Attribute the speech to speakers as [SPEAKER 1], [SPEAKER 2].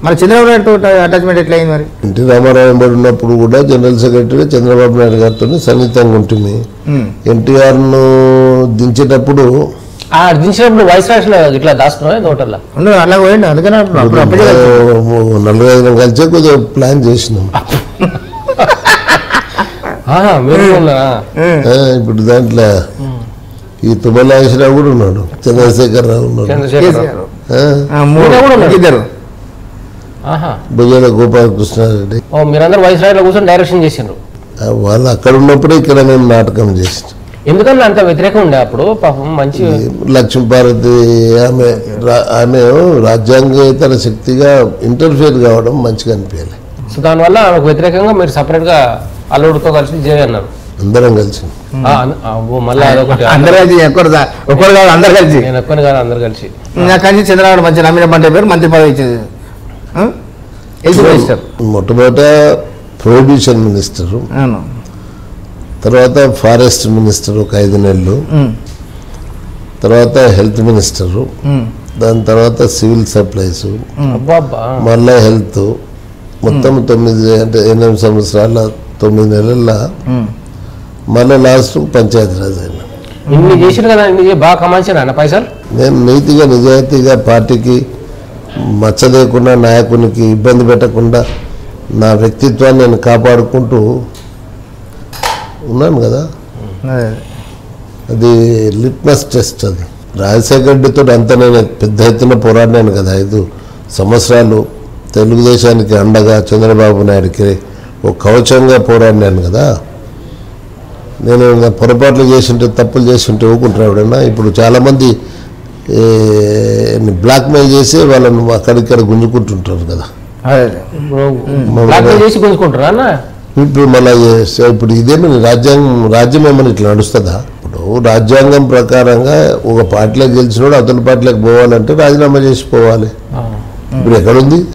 [SPEAKER 1] మరి చంద్రబాబు నాయుడు అటాచ్మెంట్ ఎట్లా అయింది మరి
[SPEAKER 2] ఎన్టీ రామారావు వెంబడి ఉన్నప్పుడు కూడా జనరల్ సెక్రటరీ చంద్రబాబు నాయుడు గారితో సన్నిహితంగా ఉంటుంది
[SPEAKER 1] ఉమ్.
[SPEAKER 2] ఎన్టీఆర్ను దించేటప్పుడు
[SPEAKER 3] ఆ దించినప్పుడు వైస్ రాష్ట్రంలో ఇట్లా దాస్తున్నావా హోటల్లో
[SPEAKER 1] ఉండు అలా పోయిండు అందుకని అప్పుడు అప్పుడు అప్పటికే
[SPEAKER 2] నలుగురు ఐదు కలిసి కొద్దిగా ప్లాన్ చేసినాం
[SPEAKER 3] ఆహా, మీరు ఉన్నారా?
[SPEAKER 2] ఆ, ఇప్పుడు దాంట్లో ఈ తుమ్మలాగేశ్వరరావు కూడా ఉన్నాడు చంద్రశేఖర్ రావు ఉన్నాడు
[SPEAKER 3] చంద్రశేఖర్
[SPEAKER 1] కేసీఆర్.
[SPEAKER 3] రావు.
[SPEAKER 2] ఆ,
[SPEAKER 1] ఆ, మూడు
[SPEAKER 3] ఈయన కూడా ఉన్నాడు.
[SPEAKER 1] ఇద్దరు
[SPEAKER 3] ఆహా
[SPEAKER 2] భుజాల గోపాలకృష్ణారెడ్డి
[SPEAKER 3] ఓ మీరందరూ వైస్ రాష్ట్రంలో కూర్చొని డైరెక్షన్ చేసిండ్రు
[SPEAKER 2] ఆ, వాళ్ళు అక్కడ ఉన్నప్పుడే ఇక్కడ మేము నాటకం చేసినాం
[SPEAKER 3] ఎందుకన్నా అంత వ్యతిరేకం ఉండే అప్పుడు పాపం మంచి
[SPEAKER 2] లక్ష్మీపార్వతి ఆమె రా- ఆమె రాజ్యాంగేతర శక్తిగా ఇంటర్ఫియర్ కావడం మంచిగా అనిపించాలి
[SPEAKER 3] సో దానివల్ల ఆమెకు వ్యతిరేకంగా మీరు సపరేట్ గా అల్లుడితో కలిసి జయ అన్నారు
[SPEAKER 2] అందరం కలిసి
[SPEAKER 3] ఆ, అన్- ఆ, ఓ మళ్ళీ అదొకటి
[SPEAKER 1] అందరు కలిసి ఒక్కరు దా- ఒక్కరు కాదు అందరు కలిసి
[SPEAKER 3] నేను ఒక్కని కాదు అందరు కలిసి
[SPEAKER 1] నాకు కలిసి చంద్రబాబు మంచి నమ్మిన పంట పేరు మంత్రి పదవి ఇచ్చేది ఆ? హెల్త్ మినిస్టర్
[SPEAKER 2] మొట్టమొదట ప్రొహిబిషన్ మినిస్టరు
[SPEAKER 1] అవును
[SPEAKER 2] తర్వాత ఫారెస్ట్ మినిస్టర్ ఒక ఐదు నెలలు
[SPEAKER 1] ఉమ్.
[SPEAKER 2] తర్వాత హెల్త్ మినిస్టరు
[SPEAKER 1] ఉమ్.
[SPEAKER 2] దాని తర్వాత సివిల్ సప్లైస్
[SPEAKER 3] అబ్బా అబ్బా
[SPEAKER 2] మళ్ళా హెల్త్ మొత్తం తొమ్మిది అంటే ఎనిమిది సంవత్సరాల తొమ్మిది నెలల
[SPEAKER 1] ఉమ్.
[SPEAKER 2] మళ్ళీ లాస్ట్ పంచాయతీరాజ్ అయినా
[SPEAKER 3] ఇన్ని చేసిరు కదా ఇన్ని చేసి బాగా కమాల్సిన అన్న పైసలు
[SPEAKER 2] నేను నీతిగా నిజాయితీగా పార్టీకి మచ్చ లేకుండా నాయకునికి ఇబ్బంది పెట్టకుండా నా వ్యక్తిత్వాన్ని నేను కాపాడుకుంటూ ఉన్నాను కదా
[SPEAKER 1] అదే.
[SPEAKER 2] అది లిట్మస్ టెస్ట్ అది రాజశేఖర రెడ్డితో అంత నేను పెద్ద ఎత్తున పోరాడినాను కదా ఐదు సంవత్సరాలు తెలుగుదేశానికి అండగా చంద్రబాబు నాయుడికి ఒక కవచంగా పోరాడినాను కదా నేను ఇంకా పొరపాట్లు చేసింటే తప్పులు చేసింటే ఊరుకుంటారు ఎవడన్నా ఇప్పుడు చాలామంది బ్లాక్మెయిల్ చేసి వాళ్ళని అక్కడిక్కడ గుంజుకుంటుంటారు కదా
[SPEAKER 1] అదే
[SPEAKER 3] ఇప్పుడు బ్లాక్ చేసి గుంజుకుంటారా అన్న
[SPEAKER 2] ఇప్పుడు మళ్ళీ ఇప్పుడు ఇదేమని రాజ్యాంగం రాజ్యం ఏమని ఇట్లా నడుస్తుందా ఇప్పుడు రాజ్యాంగం ప్రకారంగా ఒక పార్టీలోకి గెలిచినోడు అతని పార్టీలోకి పోవాలంటే రాజీనామా చేసి పోవాలి
[SPEAKER 3] ఆ.
[SPEAKER 2] ఇప్పుడు ఎక్కడుంది